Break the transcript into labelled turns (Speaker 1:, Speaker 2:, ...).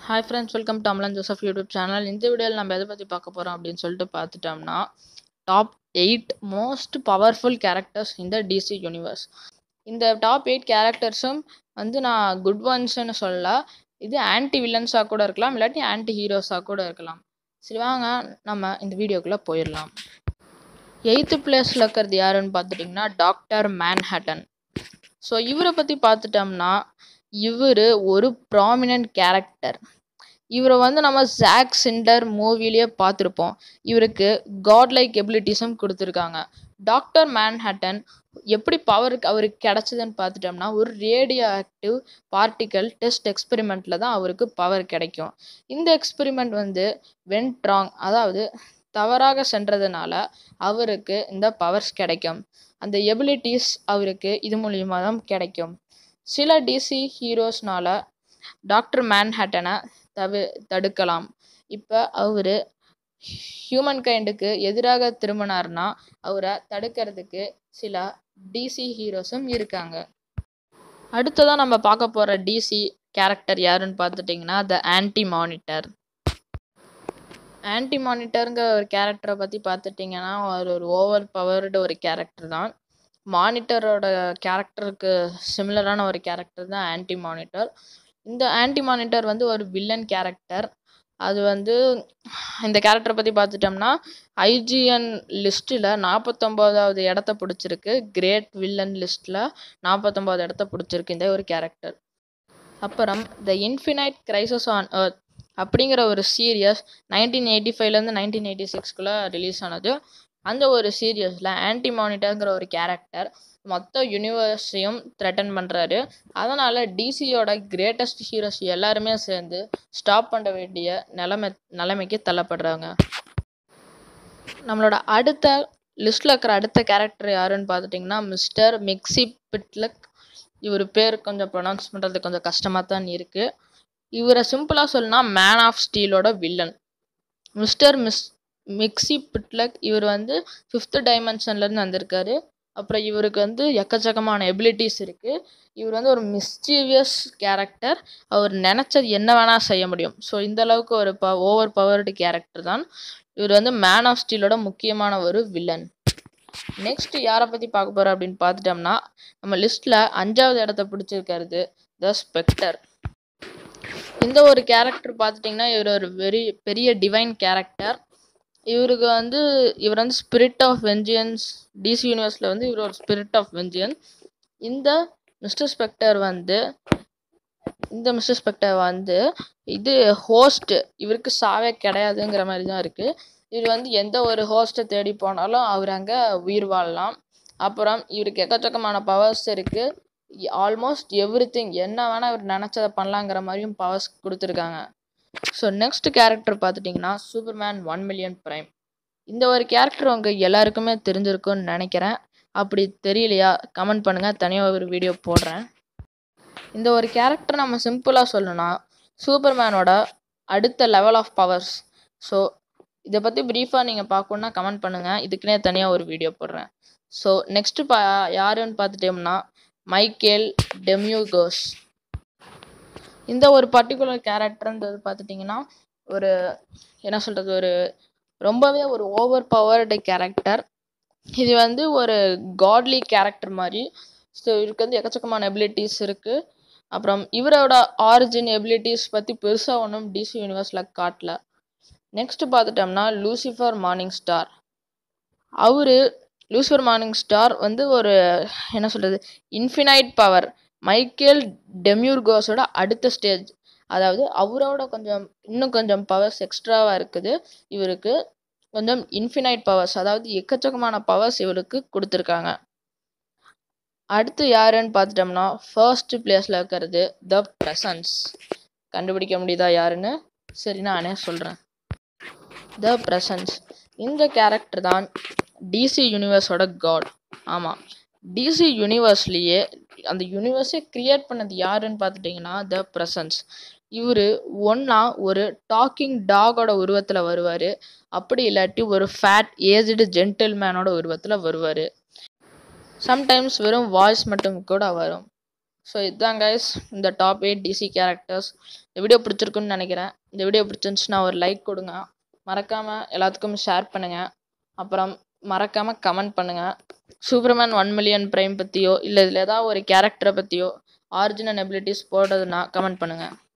Speaker 1: hi friends welcome to Amalan Joseph YouTube channel இந்த வீடியோவில் நம்ம எதை பற்றி பார்க்க போகிறோம் அப்படின்னு சொல்லிட்டு பார்த்துட்டோம்னா top eight most powerful characters இந்த டிசி யூனிவர்ஸ் இந்த டாப் எயிட் கேரக்டர்ஸும் வந்து நான் குட் ஒன்ஸ்னு சொல்லல இது ஆன்டி வில்லன்ஸாக கூட இருக்கலாம் இல்லாட்டி ஆன்டி ஹீரோஸாக கூட இருக்கலாம் சரி வாங்க நம்ம இந்த வீடியோக்குள்ளே போயிடலாம் எயித்து பிளேஸில் இருக்கிறது யாருன்னு பார்த்துட்டிங்கன்னா டாக்டர் மேன்ஹட்டன் ஸோ இவரை பற்றி பார்த்துட்டோம்னா இவர் ஒரு ப்ராமினன்ட் கேரக்டர் இவரை வந்து நம்ம ஜாக் சிண்டர் மூவிலேயே பார்த்துருப்போம் இவருக்கு காட் லைக் எபிலிட்டிஸும் கொடுத்துருக்காங்க டாக்டர் மேன்ஹட்டன் எப்படி பவர் அவருக்கு கிடச்சிதுன்னு பார்த்துட்டோம்னா ஒரு ரேடியோ ஆக்டிவ் பார்ட்டிக்கல் டெஸ்ட் எக்ஸ்பெரிமெண்ட்டில் தான் அவருக்கு பவர் கிடைக்கும் இந்த எக்ஸ்பெரிமெண்ட் வந்து வென்ட்ராங் அதாவது தவறாக சென்றதுனால அவருக்கு இந்த பவர்ஸ் கிடைக்கும் அந்த எபிலிட்டிஸ் அவருக்கு இது மூலியமாக தான் கிடைக்கும் சில டிசி ஹீரோஸ்னால டாக்டர் மேன்ஹட்டனை தவி தடுக்கலாம் இப்போ அவர் ஹியூமன் கைண்டுக்கு எதிராக திரும்பினார்னா அவரை தடுக்கிறதுக்கு சில டிசி ஹீரோஸும் இருக்காங்க அடுத்ததாக நம்ம பார்க்க போகிற டிசி கேரக்டர் யாருன்னு பார்த்துட்டிங்கன்னா த ஆன்டி மானிட்டர் ஆன்டி மானிட்டருங்கிற ஒரு கேரக்டரை பற்றி பார்த்துட்டிங்கன்னா அவர் ஒரு ஓவர் பவர்டு ஒரு கேரக்டர் தான் மானிட்டரோட கேரக்டருக்கு சிமிலரான ஒரு கேரக்டர் தான் ஆன்டி மானிட்டர் இந்த ஆன்டி மானிட்டர் வந்து ஒரு வில்லன் கேரக்டர் அது வந்து இந்த கேரக்டரை பற்றி பார்த்துட்டோம்னா ஐஜிஎன் லிஸ்ட்டில் நாற்பத்தொம்போதாவது இடத்த பிடிச்சிருக்கு கிரேட் வில்லன் லிஸ்ட்டில் நாற்பத்தொம்போது இடத்த பிடிச்சிருக்கு இந்த ஒரு கேரக்டர் அப்புறம் the infinite crisis on earth அப்படிங்கிற ஒரு சீரியஸ் நைன்டீன் எயிட்டி ஃபைவ்லேருந்து நைன்டீன் எயிட்டி சிக்ஸ்க்குள்ளே ரிலீஸ் ஆனது அந்த ஒரு சீரியஸில் ஆன்டி மானிட்டருங்கிற ஒரு கேரக்டர் மொத்த யூனிவர்ஸையும் த்ரெட்டன் பண்ணுறாரு அதனால் டிசியோட கிரேட்டஸ்ட் ஹீரோஸ் எல்லாருமே சேர்ந்து ஸ்டாப் பண்ண வேண்டிய நிலைமை நிலைமைக்கு தள்ளப்படுறாங்க நம்மளோட அடுத்த லிஸ்ட்டில் இருக்கிற அடுத்த கேரக்டர் யாருன்னு பார்த்துட்டிங்கன்னா மிஸ்டர் மிக்ஸி பிட்லக் இவர் பேர் கொஞ்சம் ப்ரொனவுன்ஸ் பண்ணுறது கொஞ்சம் கஷ்டமாக தான் இருக்குது இவரை சிம்பிளாக சொல்லணும்னா மேன் ஆஃப் ஸ்டீலோட villain mister Mxyzptlk இவர் வந்து ஃபிஃப்த்து டைமென்ஷன்லேருந்து வந்திருக்காரு அப்புறம் இவருக்கு வந்து எக்கச்சக்கமான எபிலிட்டிஸ் இருக்குது இவர் வந்து ஒரு மிஸ்டீவியஸ் கேரக்டர் அவர் நினச்சது என்ன வேணால் செய்ய முடியும் ஸோ இந்த அளவுக்கு ஒரு ப ஓவர் பவர்டு கேரக்டர் தான் இவர் வந்து மேன் ஆஃப் ஸ்டீலோட முக்கியமான ஒரு வில்லன் நெக்ஸ்ட் யாரை பற்றி பார்க்க போகிறோம் அப்படின்னு பார்த்துட்டோம்னா நம்ம லிஸ்ட்டில் அஞ்சாவது இடத்த பிடிச்சிருக்கிறது த ஸ்பெக்டர் இந்த ஒரு கேரக்டர் பார்த்துட்டிங்கன்னா இவர் ஒரு வெரி பெரிய டிவைன் கேரக்டர் இவருக்கு வந்து இவர் வந்து ஸ்பிரிட் ஆஃப் வெஞ்சியன்ஸ் டிசி யூனிவர்ஸில் வந்து இவர் ஒரு ஸ்பிரிட் ஆஃப் வெஞ்சியன்ஸ் இந்த மிஸ்டர் ஸ்பெக்டர் வந்து இந்த மிஸ்டர் ஸ்பெக்டர் வந்து இது ஹோஸ்ட் இவருக்கு சாவே கிடையாதுங்கிற மாதிரி தான் இருக்குது இவர் வந்து எந்த ஒரு ஹோஸ்ட்டை தேடி போனாலும் அவர் அங்கே உயிர் வாழலாம் அப்புறம் இவருக்கு எக்கச்சக்கமான பவர்ஸ் இருக்குது ஆல்மோஸ்ட் எவ்ரி திங் என்ன வேணால் இவர் நினச்சதை பண்ணலாங்கிற மாதிரியும் பவர்ஸ் கொடுத்துருக்காங்க ஸோ நெக்ஸ்ட் கேரக்டர் பார்த்துட்டிங்கன்னா சூப்பர்மேன் ஒன் மில்லியன் ப்ரைம் இந்த ஒரு கேரக்டர் உங்கள் எல்லாருக்குமே தெரிஞ்சிருக்கும்னு நினைக்கிறேன் அப்படி தெரியலையா கமெண்ட் பண்ணுங்கள் தனியாக ஒரு வீடியோ போடுறேன் இந்த ஒரு கேரக்டர் நம்ம சிம்பிளாக சொல்லணும்னா சூப்பர்மேனோட அடுத்த லெவல் ஆஃப் பவர்ஸ் ஸோ இதை பற்றி ப்ரீஃபாக நீங்கள் பார்க்கணுன்னா கமெண்ட் பண்ணுங்கள் இதுக்குன்னே தனியாக ஒரு வீடியோ போடுறேன் ஸோ நெக்ஸ்ட்டு பா யாருன்னு பார்த்துட்டோம்னா மைக்கேல் டெமியூகோஸ் இந்த ஒரு பர்டிகுலர் கேரக்டர்ன்றது பார்த்துட்டிங்கன்னா ஒரு என்ன சொல்கிறது ஒரு ரொம்பவே ஒரு ஓவர் பவர்டு கேரக்டர் இது வந்து ஒரு காட்லி கேரக்டர் மாதிரி ஸோ இவருக்கு வந்து எக்கச்சக்கமான எபிலிட்டிஸ் இருக்குது அப்புறம் இவரோட ஆரிஜின் எபிலிட்டிஸ் பற்றி பெருசாக ஒன்றும் டிசி யூனிவர்ஸில் காட்டல நெக்ஸ்ட் பார்த்துட்டோம்னா லூசிஃபர் மார்னிங் ஸ்டார் அவர் லூசிஃபர் மார்னிங் ஸ்டார் வந்து ஒரு என்ன சொல்கிறது இன்ஃபினைட் பவர் மைக்கேல் டெமியூர்கோஸோட அடுத்த ஸ்டேஜ் அதாவது அவரோட கொஞ்சம் இன்னும் கொஞ்சம் பவர்ஸ் எக்ஸ்ட்ராவாக இருக்குது இவருக்கு கொஞ்சம் இன்ஃபினைட் பவர்ஸ் அதாவது எக்கச்சக்கமான பவர்ஸ் இவருக்கு கொடுத்துருக்காங்க அடுத்து யாருன்னு பார்த்துட்டோம்னா ஃபர்ஸ்ட் பிளேஸில் இருக்கிறது த ப்ரெசன்ஸ் கண்டுபிடிக்க முடியுதா யாருன்னு சரி நானே சொல்கிறேன் த ப்ரெசன்ஸ் இந்த கேரக்டர் தான் டிசி யூனிவர்ஸோட காட் ஆமாம் டிசி யூனிவர்ஸ்லேயே அந்த யூனிவர்ஸே க்ரியேட் பண்ணது யாருன்னு பார்த்துட்டிங்கன்னா த ப்ரெசன்ஸ் இவர் ஒன்றா ஒரு டாக்கிங் டாகோட உருவத்தில் வருவார் அப்படி இல்லாட்டி ஒரு ஃபேட் ஏஜ்டு ஜென்டில்மேனோட உருவத்தில் வருவார் சம்டைம்ஸ் வெறும் வாய்ஸ் மட்டும் கூட வரும் ஸோ இதுதான் கைஸ் இந்த டாப் எயிட் டிசி கேரக்டர்ஸ் இந்த வீடியோ பிடிச்சிருக்குன்னு நினைக்கிறேன் இந்த வீடியோ பிடிச்சிருந்துச்சுன்னா ஒரு லைக் கொடுங்க மறக்காமல் எல்லாத்துக்கும் ஷேர் பண்ணுங்கள் அப்புறம் மறக்காமல் கமெண்ட் பண்ணுங்கள் சூப்பர்மேன் ஒன் மில்லியன் ப்ரைம் பற்றியோ இல்லை இதில் ஏதாவது ஒரு கேரக்டரை பற்றியோ ஆரிஜினல் எபிலிட்டிஸ் போடுறதுன்னா கமெண்ட் பண்ணுங்கள்